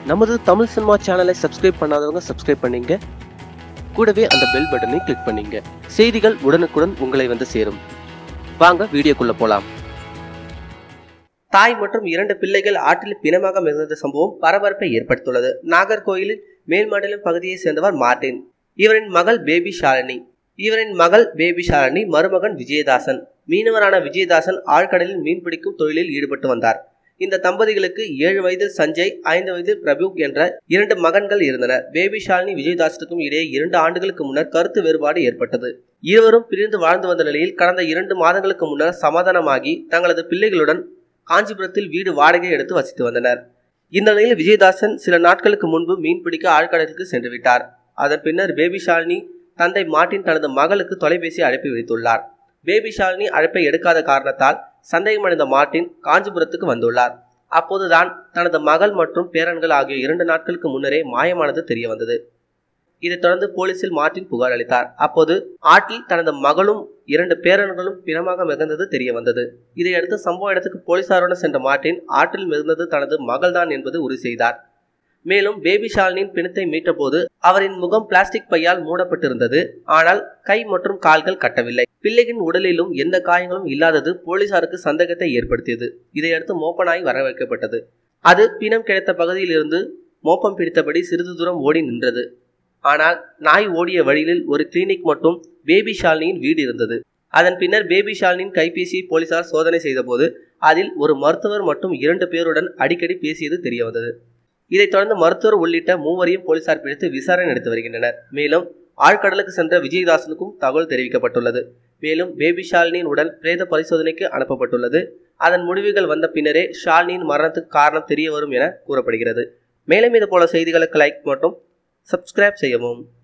நமது தமிழ் சினிமா சேனலை சப்ஸ்கிரைப் பண்ணாதவங்க சப்ஸ்கிரைப் பண்ணீங்க கூடவே அந்த பெல் பட்டனை கிளிக் பண்ணீங்க செய்திகள் உடனுக்குடன் உங்களை வந்து சேரும் வாங்க வீடியோக்குள்ள போலாம் தாய் மற்றும் இரண்டு பிள்ளைகள் ஆற்றில் பிணமாக மிதந்த சம்பவம் பரபரப்பை ஏற்படுத்தியுள்ளது நாகர்கோயிலில் மேல்மண்டலம் பகுதியைச் சேர்ந்தவர் மார்டின் இவரின் மகள் பேபி ஷாலினி இவரின் மகள் பேபி ஷாலினி மருமகன் விஜயதாசன் மீனவரான விஜயதாசன் ஆழ்கடலில் மீன்பிடிக்கும் தொழிலில் ஈடுபட்டு வந்தார் இந்த தம்பதிகளுக்கு ஏழு வயதில் சஞ்சய் ஐந்து வயதில் பிரபு என்ற இரண்டு மகன்கள் இருந்தனர் பேபி ஷாலினி விஜயதாசனுக்கும் இடையே இரண்டு ஆண்டுகளுக்கு முன்னர் கருத்து வேறுபாடு ஏற்பட்டது இருவரும் பிரிந்து வாழ்ந்து வந்த நிலையில் கடந்த இரண்டு மாதங்களுக்கு முன்னர் சமாதானமாகி தங்களது பிள்ளைகளுடன் காஞ்சிபுரத்தில் வீடு வாடகை எடுத்து வசித்து வந்தனர் இந்த நிலையில் விஜயதாசன் சில நாட்களுக்கு முன்பு மீன்பிடிக்க ஆழ்கடலுக்கு சென்று விட்டார் அதன் பின்னர் பேபி ஷாலினி தந்தை மார்ட்டின் தனது மகளுக்கு தொலைபேசி அழைப்பு விடுத்துள்ளார் பேபி ஷாலினி அழைப்பை எடுக்காத காரணத்தால் சந்தேகமடைந்த மார்ட்டின் காஞ்சிபுரத்துக்கு வந்துள்ளார் அப்போதுதான் தனது மகள் மற்றும் பேரன்கள் ஆகிய இரண்டு நாட்களுக்கு முன்னரே மாயமானது தெரிய வந்தது இதைத் தொடர்ந்து போலீசில் மார்ட்டின் புகார் அளித்தார் அப்போது ஆட்டில் தனது மகளும் இரண்டு பேரன்களும் பிணமாக மிதந்தது தெரிய வந்தது இதையடுத்து சம்பவ இடத்துக்கு போலீசாருடன் சென்ற மார்ட்டின் ஆற்றில் மிதந்தது தனது மகள்தான் என்பது உறுதி செய்தார் மேலும் பேபி ஷாலினின் பிணத்தை மீட்டபோது அவரின் முகம் பிளாஸ்டிக் பையால் மூடப்பட்டிருந்தது ஆனால் கை மற்றும் கால்கள் கட்டவில்லை பிள்ளையின் உடலிலும் எந்த காயங்களும் இல்லாதது போலீசாருக்கு சந்தேகத்தை ஏற்படுத்தியது இதையடுத்து மோப்ப நாய் வரவைக்கப்பட்டது அது பிணம் கிடைத்த பகுதியிலிருந்து மோப்பம் பிடித்தபடி சிறிது தூரம் ஓடி நின்றது ஆனால் நாய் ஓடிய வழியில் ஒரு கிளினிக் மற்றும் பேபி ஷாலினியின் வீடு இருந்தது அதன் பின்னர் பேபி ஷாலினியின் கைபேசியை போலீசார் சோதனை செய்தபோது அதில் ஒரு மருத்துவர் மற்றும் இரண்டு பேருடன் அடிக்கடி பேசியது தெரிய வந்தது இதைத் தொடர்ந்து மருத்துவர் உள்ளிட்ட மூவரையும் போலீசார் பிடித்து விசாரணை நடத்தி வருகின்றனர் மேலும் ஆழ்கடலுக்கு சென்ற விஜயதாசனுக்கும் தகவல் தெரிவிக்கப்பட்டுள்ளது மேலும் பேபி ஷாலினியின் உடல் பிரேத பரிசோதனைக்கு அனுப்பப்பட்டுள்ளது அதன் முடிவுகள் வந்த பின்னரே ஷாலினியின் மரணத்துக்கு காரணம் தெரிய வரும் என கூறப்படுகிறது மேலும் இது போல செய்திகளுக்கு லைக் மற்றும் சப்ஸ்கிரைப் செய்யவும்